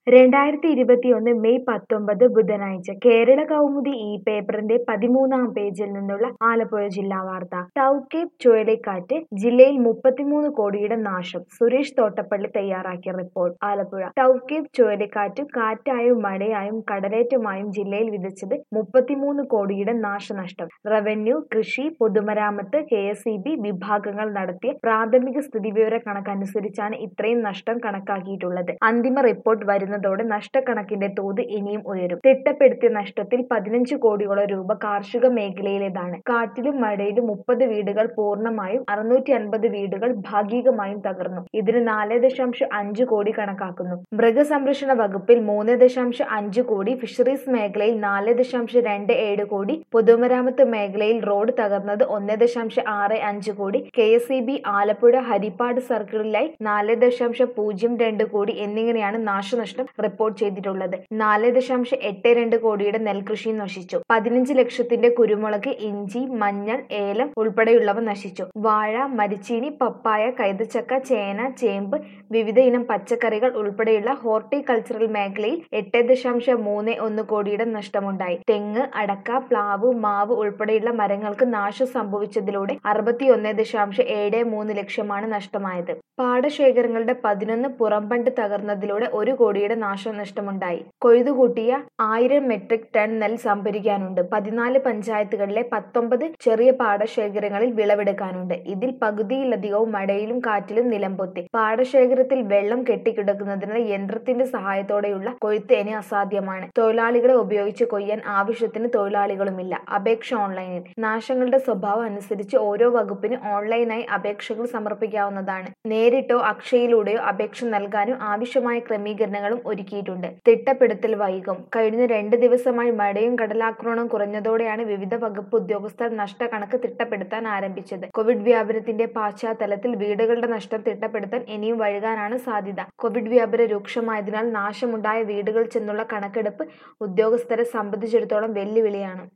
രണ്ടായിരത്തി ഇരുപത്തിയൊന്ന് മെയ് പത്തൊമ്പത് ബുധനാഴ്ച കേരള കൗമുദി ഈ പേപ്പറിന്റെ പതിമൂന്നാം പേജിൽ നിന്നുള്ള ആലപ്പുഴ ജില്ലാ വാർത്ത ടൗക്കേപ്പ് ചുഴലിക്കാറ്റ് ജില്ലയിൽ മുപ്പത്തിമൂന്ന് കോടിയുടെ നാശം സുരേഷ് തോട്ടപ്പള്ളി തയ്യാറാക്കിയ റിപ്പോർട്ട് ആലപ്പുഴ ടൗക്കേപ്പ് ചുഴലിക്കാറ്റ് കാറ്റായും മഴയായും കടലേറ്റമായും ജില്ലയിൽ വിതച്ചത് മുപ്പത്തിമൂന്ന് കോടിയുടെ നാശനഷ്ടം റവന്യൂ കൃഷി പൊതുമരാമത്ത് കെ എസ് ഇ ബി വിഭാഗങ്ങൾ നടത്തിയ പ്രാഥമിക സ്ഥിതിവിവര കണക്കനുസരിച്ചാണ് ഇത്രയും നഷ്ടം കണക്കാക്കിയിട്ടുള്ളത് അന്തിമ റിപ്പോർട്ട് വരുന്നതോടെ നഷ്ടക്കണക്കിന്റെ തോത് ഇനിയും ഉയരും തിട്ടപ്പെടുത്തിയ നഷ്ടത്തിൽ പതിനഞ്ച് കോടിയോളം രൂപ കാർഷിക മേഖലയിലേതാണ് കാറ്റിലും മഴയിലും മുപ്പത് വീടുകൾ പൂർണ്ണമായും അറുന്നൂറ്റി അൻപത് വീടുകൾ ഭാഗികമായും തകർന്നു ഇതിന് നാല് ദശാംശം അഞ്ച് കോടി കണക്കാക്കുന്നു മൃഗസംരക്ഷണ വകുപ്പിൽ മൂന്ന് ദശാംശം അഞ്ച് കോടി ഫിഷറീസ് മേഖലയിൽ നാല് ദശാംശം രണ്ട് ഏഴ് കോടി പൊതുമരാമത്ത് മേഖലയിൽ റോഡ് തകർന്നത് ഒന്ന് ദശാംശം ആറ് അഞ്ച് കോടി K S E B Alappuzha Haripad സർക്കിളിലായി നാല് ദശാംശം പൂജ്യം രണ്ട് കോടി എന്നിങ്ങനെയാണ് നാശനഷ്ടം റിപ്പോർട്ട് ചെയ്തിട്ടുള്ളത് നാല് ദശാംശം എട്ട് രണ്ട് കോടിയുടെ നെൽകൃഷിയും നശിച്ചു പതിനഞ്ച് ലക്ഷത്തിന്റെ കുരുമുളക് ഇഞ്ചി മഞ്ഞൾ ഏലം ഉൾപ്പെടെയുള്ളവ നശിച്ചു വാഴ മരിച്ചീനി പപ്പായ കൈതച്ചക്ക ചേന ചേമ്പ് വിവിധ ഇനം പച്ചക്കറികൾ ഉൾപ്പെടെയുള്ള ഹോർട്ടികൾച്ചറൽ മേഖലയിൽ എട്ട് ദശാംശം മൂന്ന് ഒന്ന് കോടിയുടെ നഷ്ടമുണ്ടായി തെങ്ങ് അടക്ക പ്ലാവ് മാവ് ഉൾപ്പെടെയുള്ള മരങ്ങൾക്ക് നാശം സംഭവിച്ചതിലൂടെ അറുപത്തിയൊന്ന് ദശാംശം ഏഴ് മൂന്ന് ലക്ഷമാണ് നഷ്ടമായത് പാടശേഖരങ്ങളുടെ പതിനൊന്ന് പുറംബണ്ട് തകർന്നതിലൂടെ ഒരു കോടിയുടെ നാശനഷ്ടമുണ്ടായി കൊയ്തുകൂട്ടിയ ആയിരം മെട്രിക് ടൺ നെൽ സംഭരിക്കാനുണ്ട് പതിനാല് പഞ്ചായത്തുകളിലെ പത്തൊമ്പത് ചെറിയ പാടശേഖരങ്ങളിൽ വിളവെടുക്കാനുണ്ട് ഇതിൽ പകുതിയിലധികവും മഴയിലും കാറ്റിലും നിലംപൊത്തി പാടശേഖരത്തിൽ വെള്ളം കെട്ടിക്കിടക്കുന്നതിനാൽ യന്ത്രത്തിന്റെ സഹായത്തോടെയുള്ള കൊയ്ത്ത് ഇനി അസാധ്യമാണ് തൊഴിലാളികളെ ഉപയോഗിച്ച് കൊയ്യാൻ ആവശ്യത്തിന് തൊഴിലാളികളുമില്ല അപേക്ഷ ഓൺലൈനിൽ നാശങ്ങളുടെ സ്വഭാവം അനുസരിച്ച് ഓരോ വകുപ്പിന് ഓൺലൈനായി അപേക്ഷകൾ സമർപ്പിക്കാവുന്നതാണ് നേരിട്ടോ അക്ഷയയിലൂടെയോ അപേക്ഷ നൽകാനും ആവശ്യമായ ക്രമീകരണങ്ങളും ഒരുക്കിയിട്ടുണ്ട് തിട്ടപ്പെടുത്തൽ വൈകും കഴിഞ്ഞ രണ്ട് ദിവസമായി മഴയും കടലാക്രമണവും കുറഞ്ഞതോടെയാണ് വിവിധ വകുപ്പ് ഉദ്യോഗസ്ഥർ നഷ്ടക്കണക്ക് തിട്ടപ്പെടുത്താൻ ആരംഭിച്ചത് കോവിഡ് വ്യാപനത്തിന്റെ പശ്ചാത്തലത്തിൽ വീടുകളുടെ നഷ്ടം തിട്ടപ്പെടുത്താൻ ഇനിയും വൈകാനാണ് സാധ്യത കോവിഡ് വ്യാപനം രൂക്ഷമായതിനാൽ നാശമുണ്ടായ വീടുകൾ ചെന്നുള്ള കണക്കെടുപ്പ് ഉദ്യോഗസ്ഥരെ സംബന്ധിച്ചിടത്തോളം വെല്ലുവിളിയാണ്